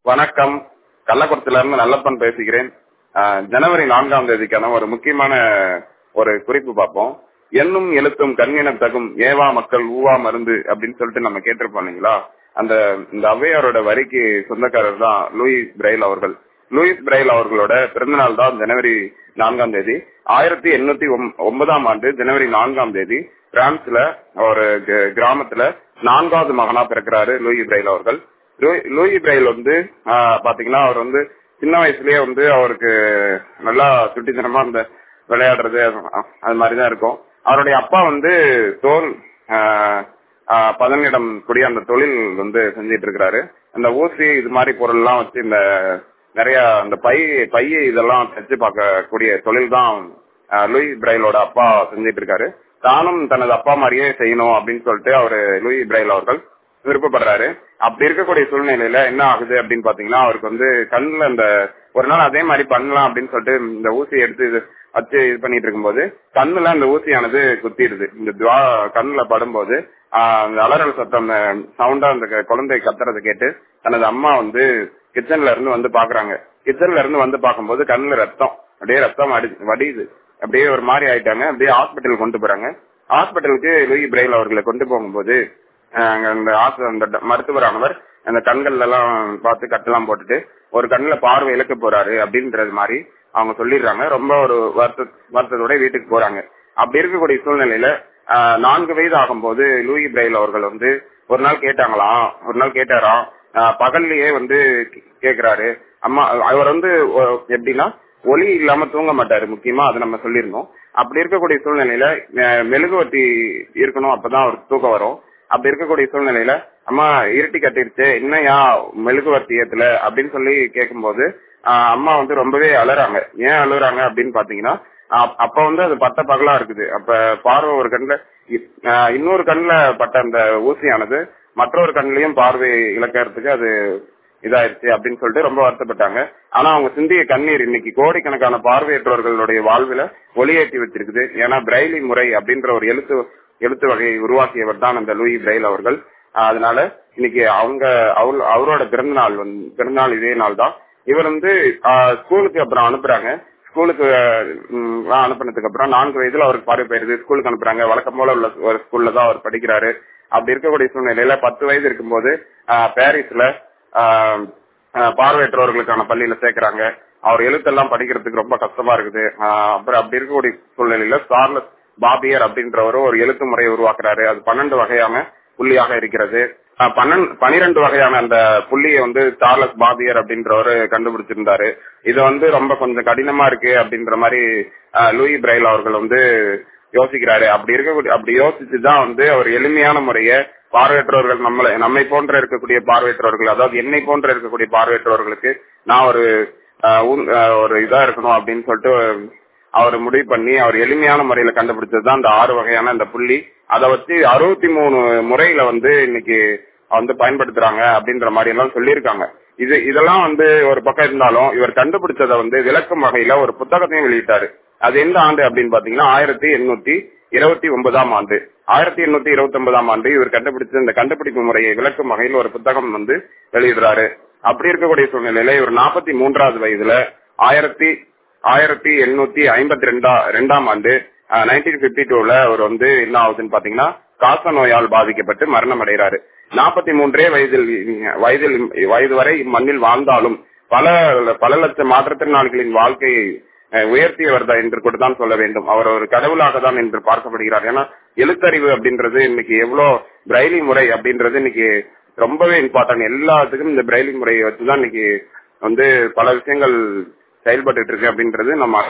வணக்கம் கள்ளக்குளத்துல இருந்து நல்லப்பன் பேசுகிறேன் ஆஹ் ஜனவரி நான்காம் தேதிக்கான ஒரு முக்கியமான ஒரு குறிப்பு பார்ப்போம் எண்ணும் எழுத்தும் கண்ணினத்தகும் ஏவா மக்கள் ஊவா மருந்து அப்படின்னு சொல்லிட்டு நம்ம கேட்டிருப்போம் இல்லைங்களா அந்த இந்த ஔவையாரோட வரிக்கு சொந்தக்காரர் தான் லூயிஸ் பிரைல் அவர்கள் லூயிஸ் பிரைல் அவர்களோட பிறந்தநாள் தான் ஜனவரி நான்காம் தேதி ஆயிரத்தி எண்ணூத்தி ஒன்பதாம் ஆண்டு ஜனவரி நான்காம் தேதி பிரான்ஸ்ல ஒரு க- கிராமத்துல நான்காவது மகனா பிறக்கிறாரு லூயி பிரைல் அவர்கள் லூயி- லூயி பிரைல் வந்து ஆஹ், பாத்தீங்கன்னா அவர் வந்து சின்ன வயசுலயே வந்து அவருக்கு நல்லா சுட்டித்தனமா இந்த விளையாடுறது அது- அது மாதிரிதான் இருக்கும் அவருடைய அப்பா வந்து தோல் ஆஹ், ஆஹ், பதனிடம் கூடிய அந்த தொழில் வந்து செஞ்சிட்டு இருக்கிறாரு அந்த ஊசி இது மாதிரி பொருள் எல்லாம் வச்சு இந்த நிறைய அந்த பை பைய இதெல்லாம் தச்சு பார்க்கக்கூடிய தொழில் தான் லூயி பிரைலோட அப்பா செஞ்சிட்டு இருக்காரு தானும் தனது அப்பா மாதிரியே செய்யணும் அப்படின்னு சொல்லிட்டு அவரு லூயி பிரைல் அவர்கள் விருப்பப்படுறாரு அப்படி இருக்கக்கூடிய சூழ்நிலையில என்ன ஆகுது அப்படின்னு பாத்தீங்கன்னா அவருக்கு வந்து கண்ணுல இந்த ஒரு நாள் அதே மாதிரி பண்ணலாம் அப்படின்னு சொல்லிட்டு இந்த ஊசி எடுத்து இது வச்சு இது பண்ணிட்டு இருக்கும்போது கண்ணுல அந்த ஊசியானது குத்திடுது இந்த துவா கண்ணுல படும்போது ஆஹ், அந்த அலறல் சத்தம் சவுண்டா அந்த க- குழந்தை கத்துறதை கேட்டு தனது அம்மா வந்து கிச்சன்ல இருந்து வந்து பாக்குறாங்க கிச்சன்ல இருந்து வந்து பார்க்கும்போது கண்ணுல ரத்தம் அப்படியே ரத்தம் அடி வடியுது அப்படியே ஒரு மாதிரி ஆயிட்டாங்க அப்படியே ஹாஸ்பிட்டல் கொண்டு போறாங்க ஹாஸ்பிட்டலுக்கு லூயி பிரைல் அவர்களை கொண்டு போகும்போது ஆஹ், அங்க அந்த ஆஸ்- அந்த ட- மருத்துவரானவர் அந்த கண்கள்ல எல்லாம் பார்த்து கட்டெல்லாம் போட்டுட்டு ஒரு கண்ணுல பார்வை இழக்க போறாரு அப்படின்றது மாதிரி அவங்க சொல்லிடுறாங்க ரொம்ப ஒரு வருத்த வருத்தத்தோட வீட்டுக்கு போறாங்க அப்படி இருக்கக்கூடிய சூழ்நிலையில ஆஹ், நான்கு வயது ஆகும்போது லூயி பிரைல் அவர்கள் வந்து ஒரு நாள் கேட்டாங்களாம் ஒரு நாள் கேட்டாராம் ஆஹ், பகல்லையே வந்து கே- கேக்குறாரு அம்மா அவர் வந்து ஒ- எப்படின்னா ஒளி இல்லாம தூங்க மாட்டாரு முக்கியமா அதை நம்ம சொல்லியிருந்தோம் அப்படி இருக்கக்கூடிய சூழ்நிலையில அஹ், மெழுகுவர்த்தி இருக்கணும் அப்பதான் அவருக்கு தூக்கம் வரும் அப்படி இருக்கக்கூடிய சூழ்நிலையில அம்மா இருட்டி கட்டிருச்சு என்னையா மெழுகுவர்த்தி ஏத்துல அப்படின்னு சொல்லி கேட்கும்போது ஆஹ், அம்மா வந்து ரொம்பவே அலறாங்க ஏன் அழுறாங்க அப்படின்னு பாத்தீங்கன்னா அப்- அப்ப வந்து அது பட்ட பகலா இருக்குது அப்ப பார்வை ஒரு கண்ணுல இ- ஆஹ், இன்னொரு கண்ணுல பட்ட அந்த ஊசியானது மற்றொரு கண்ணிலையும் பார்வை இழக்கிறதுக்கு அது இதாயிருச்சு அப்படின்னு சொல்லிட்டு ரொம்ப வருத்தப்பட்டாங்க ஆனா அவங்க சிந்திய கண்ணீர் இன்னைக்கு கோடிக்கணக்கான பார்வையற்றவர்களுடைய வாழ்வுல ஒளியேற்றி வச்சிருக்குது ஏன்னா பிரைலி முறை அப்படின்ற ஒரு எழுத்து எழுத்து வகையை உருவாக்கியவர் தான் அந்த லூயி பிரைல் அவர்கள் ஆஹ் அதனால இன்னைக்கு அவங்க அவரு- அவரோட பிறந்த நாள் வந்து பிறந்தநாள் இதே நாள் தான் இவர் வந்து ஆஹ் ஸ்கூலுக்கு அப்புறம் அனுப்புறாங்க ஸ்கூலுக்கு ம், எல்லாம் அனுப்புனதுக்கு அப்புறம் நான்கு வயதுல அவருக்கு பார்வை போயிருது ஸ்கூலுக்கு அனுப்புறாங்க வழக்கம் போல உள்ள ஒரு ஸ்கூல்ல தான் அவர் படிக்கிறாரு அப்படி இருக்கக்கூடிய சூழ்நிலையில பத்து வயது இருக்கும்போது ஆஹ் பாரிஸ்ல ஆஹ் ஆஹ் பார்வையற்றவர்களுக்கான பள்ளியில சேர்க்கறாங்க அவர் எழுத்தெல்லாம் படிக்கிறதுக்கு ரொம்ப கஷ்டமா இருக்குது ஆஹ் அப்புறம் அப்படி இருக்கக்கூடிய சூழ்நிலையில சார்லஸ் பாபியர் அப்படின்றவரு ஒரு எழுத்து முறையை உருவாக்குறாரு அது பன்னெண்டு வகையான புள்ளியாக இருக்கிறது ஆஹ் பன்னெண்டு பனிரெண்டு வகையான அந்த புள்ளியை வந்து சார்லஸ் பாபியர் அப்படின்றவரு கண்டுபிடிச்சிருந்தாரு இது வந்து ரொம்ப கொஞ்சம் கடினமா இருக்கு அப்படின்ற மாதிரி ஆஹ் லூயி பிரைல் அவர்கள் வந்து யோசிக்கிறாரு அப்படி இருக்கக்கூடிய அப்படி யோசிச்சுதான் வந்து அவர் எளிமையான முறைய பார்வையற்றவர்கள் நம்மளை நம்மை போன்ற இருக்கக்கூடிய பார்வையற்றவர்கள் அதாவது என்னை போன்ற இருக்கக்கூடிய பார்வையற்றவர்களுக்கு நான் ஒரு ஆஹ் உன்- ஆஹ் ஒரு இதா இருக்கணும் அப்படின்னு சொல்லிட்டு அவர் முடிவு பண்ணி அவர் எளிமையான முறையில கண்டுபிடிச்சதுதான் அந்த ஆறு வகையான அந்த புள்ளி அதை வச்சு அறுபத்தி மூணு முறையில வந்து இன்னைக்கு வந்து பயன்படுத்துறாங்க அப்படின்ற மாதிரி எல்லாம் சொல்லியிருக்காங்க இது இதெல்லாம் வந்து ஒரு பக்கம் இருந்தாலும் இவர் கண்டுபிடிச்சதை வந்து விளக்கும் வகையில ஒரு புத்தகத்தையும் வெளியிட்டாரு அது எந்த ஆண்டு அப்படின்னு பாத்தீங்கன்னா ஆயிரத்தி எண்ணூத்தி இருபத்தி ஒன்பதாம் ஆண்டு ஆயிரத்தி எண்ணூத்தி இருபத்தி ஒன்பதாம் ஆண்டு இவர் கண்டுபிடிச்ச இந்த கண்டுபிடிப்பு முறையை விளக்கும் வகையில் ஒரு புத்தகம் வந்து வெளியிடுறாரு அப்படி இருக்கக்கூடிய சூழ்நிலையில இவர் நாற்பத்தி மூன்றாவது வயதுல ஆயிரத்தி ஆயிரத்தி எண்ணூத்தி ஐம்பத்தி ரெண்டா ரெண்டாம் ஆண்டு நைன்டீன் பிப்டி டூல அவர் வந்து என்ன ஆகுதுன்னு பாத்தீங்கன்னா காச நோயால் பாதிக்கப்பட்டு மரணம் அடைகிறாரு நாற்பத்தி மூன்றே வயதில் வயதில் வயது வரை மண்ணில் வாழ்ந்தாலும் பல பல லட்சம் மாற்றுத்திறனாளிகளின் வாழ்க்கையை அஹ், உயர்த்தியவர் தான் என்று கூட தான் சொல்ல வேண்டும் அவர் ஒரு கடவுளாக தான் என்று பார்க்கப்படுகிறார் ஏன்னா எழுத்தறிவு அப்படின்றது இன்னைக்கு எவ்வளவு பிரைலி முறை அப்படின்றது இன்னைக்கு ரொம்பவே இம்பார்ட்டன்ட் எல்லாத்துக்கும் இந்த பிரைலி முறையை வச்சுதான் இன்னைக்கு வந்து பல விஷயங்கள் செயல்பட்டு இருக்கு அப்படின்றது நம்ம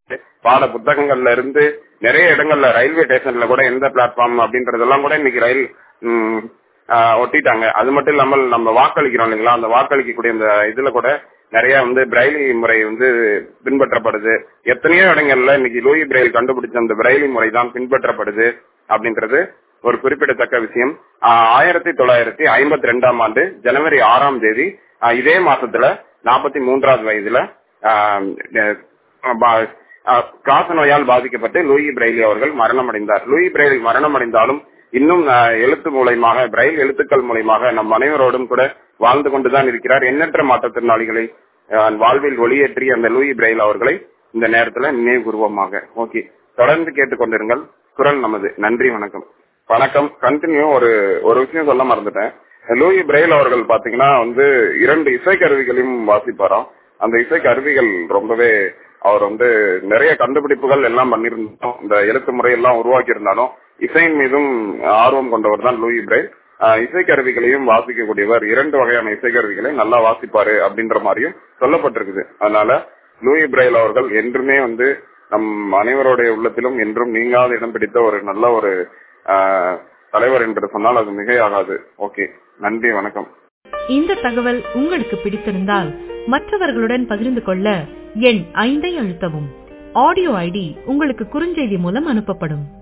பாட புத்தகங்கள்ல இருந்து நிறைய இடங்கள்ல ரயில்வே ஸ்டேஷன்ல கூட எந்த பிளாட்ஃபார்ம் அப்படின்றதெல்லாம் கூட இன்னைக்கு ரயில் ம், ஆஹ், ஒட்டிட்டாங்க அது மட்டும் இல்லாமல் நம்ம வாக்களிக்கிறோம் இல்லைங்களா அந்த வாக்களிக்கக்கூடிய இந்த இதுல கூட நிறைய வந்து பிரைலி முறை வந்து பின்பற்றப்படுது எத்தனையோ இடங்கள்ல இன்னைக்கு லூயி பிரைல் கண்டுபிடிச்ச அந்த பிரைலி முறை தான் பின்பற்றப்படுது அப்படின்றது ஒரு குறிப்பிடத்தக்க விஷயம் ஆஹ், ஆயிரத்தி தொள்ளாயிரத்தி ஐம்பத்தி ரெண்டாம் ஆண்டு ஜனவரி ஆறாம் தேதி ஆஹ், இதே மாசத்துல நாற்பத்தி மூன்றாவது வயதுல ஆஹ், அஹ், பா- ஆஹ், காச நோயால் பாதிக்கப்பட்டு லூயி பிரைலி அவர்கள் மரணம் அடைந்தார் லூயி பிரைலி மரணம் அடைந்தாலும் இன்னும் ஆஹ், எழுத்து மூலயமாக பிரைல் எழுத்துக்கள் மூலயமாக நம் அனைவரோடும் கூட வாழ்ந்து கொண்டுதான் இருக்கிறார் எண்ணற்ற மாற்றுத்திறனாளிகளை அஹ், வாழ்வில் ஒளியேற்றி அந்த லூயி பிரெயில் அவர்களை இந்த நேரத்துல நினைவு கூறுவோமாக ஓகே தொடர்ந்து கேட்டுக்கொண்டிருங்கள் குரல் நமது நன்றி வணக்கம் வணக்கம் கண்டினியூ ஒரு ஒரு விஷயம் சொல்ல மறந்துட்டேன் லூயி பிரெயில் அவர்கள் பாத்தீங்கன்னா வந்து இரண்டு இசை கருவிகளையும் வாசிப்பாராம் அந்த இசை கருவிகள் ரொம்பவே அவர் வந்து நிறைய கண்டுபிடிப்புகள் எல்லாம் பண்ணியிருந்தாலும் இந்த எழுத்து முறையெல்லாம் உருவாக்கி இருந்தாலும் இசையின் மீதும் ஆர்வம் கொண்டவர் தான் லூயி பிரெயில் ஆஹ் இசைக்கருவிகளையும் வாசிக்கக்கூடியவர் இரண்டு வகையான இசைக்கருவிகளை நல்லா வாசிப்பாரு அப்படின்ற மாதிரியும் சொல்லப்பட்டிருக்குது அதனால லூயி பிரெயில் அவர்கள் என்றுமே வந்து நம் அனைவருடைய உள்ளத்திலும் என்றும் நீங்காத இடம் பிடித்த ஒரு நல்ல ஒரு ஆஹ், தலைவர் என்று சொன்னால் அது மிகையாகாது ஓகே நன்றி வணக்கம் இந்த தகவல் உங்களுக்கு பிடித்திருந்தால் மற்றவர்களுடன் பகிர்ந்து கொள்ள எண் ஐந்தை அழுத்தவும் ஆடியோ ஐடி உங்களுக்கு குறுஞ்செய்தி மூலம் அனுப்பப்படும்